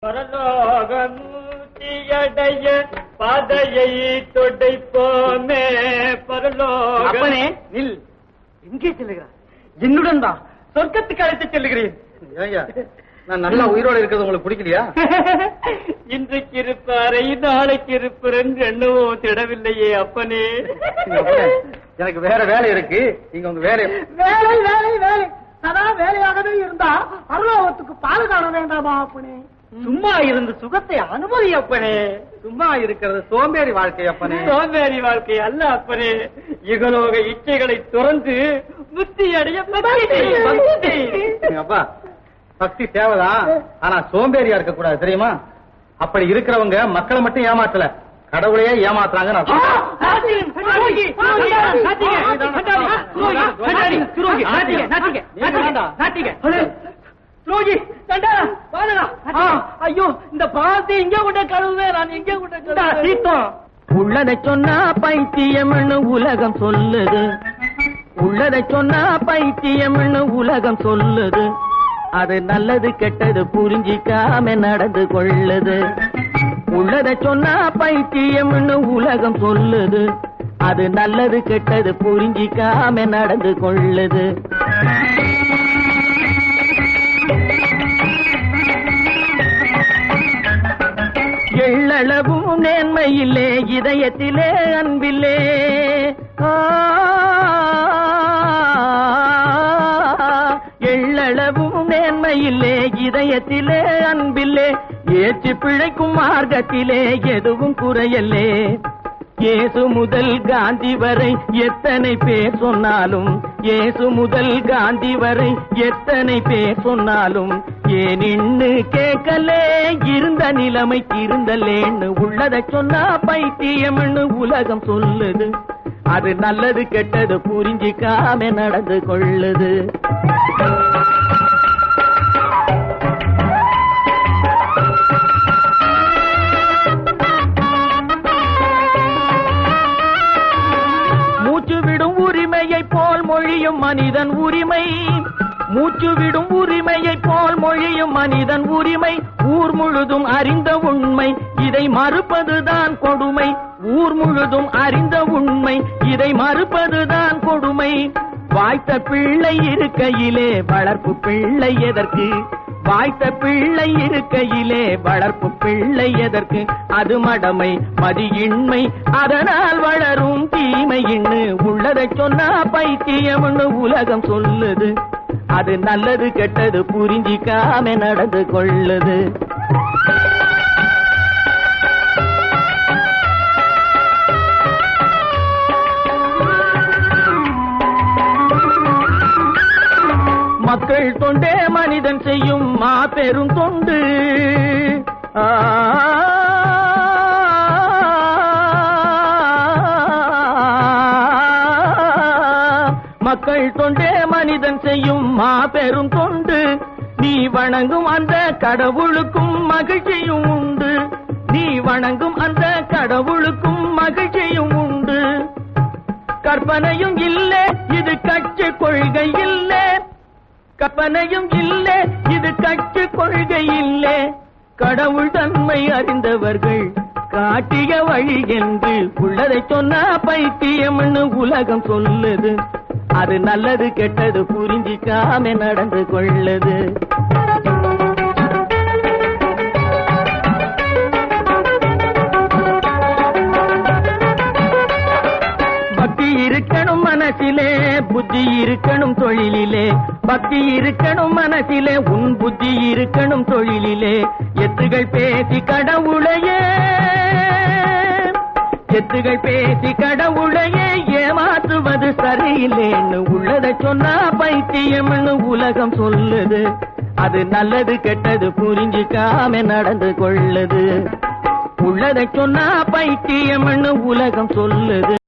பரலோகமூர்த்தியடைய பாதையை தொடைப்போமே பரலோக அப்பனே நில் எங்கே செல்லுகிறார் என்னுடன் தான் சொர்க்கத்துக்கு அழைத்து செல்லுகிறேன் ஏய்யா, நான் நல்லா உயிரோட இருக்கிறது உங்களுக்கு பிடிக்கலையா இன்றைக்கு இருப்பாரை நாளைக்கு இருப்பரன் என்னவோ திடவில்லையே அப்பனே அப்பனே, எனக்கு வேற வேலை இருக்கு நீங்க உங்க வேலை வேலை வேலை வேலை சதா வேலையாகவே இருந்தா அருளாவத்துக்கு பால் காண வேண்டாமா அப்பனே சும்மா இருந்து சுகத்தை அனுமதி அப்பனே சும்மா இருக்கிறது சோம்பேறி வாழ்க்கை அப்பனே சோம்பேறி வாழ்க்கை அல்ல அப்பனே இகலோக இச்சைகளை துறந்து புத்தி அடைய பக்தி செய், பக்தி செய். எங்க அப்பா பக்தி தேவைதான் ஆனா சோம்பேறியா இருக்க கூடாது தெரியுமா அப்படி இருக்கிறவங்க மக்களை மட்டும் ஏமாத்தல கடவுளையே ஏமாத்துறாங்க நான் சொல்றேன். ஐயோ இந்த பாவத்தை எங்க கொண்ட கழுவுவே நான் எங்க கொண்ட கழுவுவேன் உள்ளதை சொன்னா பைத்தியம்னு உலகம் சொல்லுது உள்ளதை சொன்னா பைத்தியம்னு உலகம் சொல்லுது அது நல்லது கெட்டது புரிஞ்சிக்காம நடந்து கொள்ளுது உள்ளதை சொன்னா பைத்தியம்னு உலகம் சொல்லுது அது நல்லது கெட்டது புரிஞ்சிக்காம நடந்து கொள்ளுது எள்ளளவும் நேர்மையில்லே இதயத்திலே அன்பில்லே ஆ, எள்ளளவும் நேர்மையில்லே இதயத்திலே அன்பில்லே ஏற்று பிழைக்கும் மார்க்கத்திலே எதுவும் குறையல்லே இயேசு முதல் காந்தி வரை எத்தனை பேர் சொன்னாலும் இயேசு முதல் காந்தி வரை எத்தனை பேர் சொன்னாலும் ஏன் இன்னு கேட்கலே இருந்த நிலைமைக்கு இருந்தல்லேன்னு உள்ளதை சொன்னா பைத்தியம்னு உலகம் சொல்லுது அது நல்லது கெட்டது புரிஞ்சிக்காம நடந்து கொள்ளுது மூச்சு விடும் உரிமையை போல் மொழியும் மனிதன் உரிமை மூச்சு விடும் உரிமையை போல் மொழியும் மனிதன் உரிமை ஊர் முழுதும் அறிந்த உண்மை இதை மறுப்பதுதான் கொடுமை ஊர் முழுதும் அறிந்த உண்மை இதை மறுப்பதுதான் கொடுமை வாய்த்த பிள்ளை இருக்கையிலே வளர்ப்பு பிள்ளை எதற்கு வாய்த்த பிள்ளை இருக்கையிலே வளர்ப்பு பிள்ளை எதற்கு அது மடமை மதியின்மை அதனால் வளரும் தீமையின்னு உள்ளதை சொன்னா பைத்தியம்னு உலகம் சொல்லுது அது நல்லது கெட்டது புரிஞ்சிக்காம நடந்து கொள்ளுது மக்கள் தொண்டே மனிதன் செய்யும் மாபெரும் தொண்டு ஆ, மக்கள் தொண்டே மனிதன் செய்யும் மாபெரும் தொண்டு நீ வணங்கும் அந்த கடவுளுக்கும் மகிழ்ச்சியும் உண்டு நீ வணங்கும் அந்த கடவுளுக்கும் மகிழ்ச்சியும் உண்டு கற்பனையும் இல்லை இது கட்சி கொள்கை இல்லை கற்பனையும் இல்லை இது கட்சி கொள்கை இல்லை கடவுள் தன்மை அறிந்தவர்கள் காட்டிய வழி என்று உள்ளதை சொன்னா பைத்தியம்னு உலகம் சொல்லுது அது நல்லது கெட்டது புரிஞ்சிக்காம நடந்து கொள்ளுது பக்தி இருக்கணும் மனசிலே புத்தி இருக்கணும் தொழிலிலே பக்தி இருக்கணும் மனசிலே உன் புத்தி இருக்கணும் தொழிலிலே எத்துகள் பேசி கடவுளையே எத்துகள் பேசி கடவுளையே ஏமாற்றுவது சரியில்லைன்னு உள்ளதை சொன்னா பைத்தியம்னு உலகம் சொல்லுது அது நல்லது கெட்டது புரிஞ்சிக்காம நடந்து கொள்ளுது உள்ளதை சொன்னா பைத்தியம்னு உலகம் சொல்லுது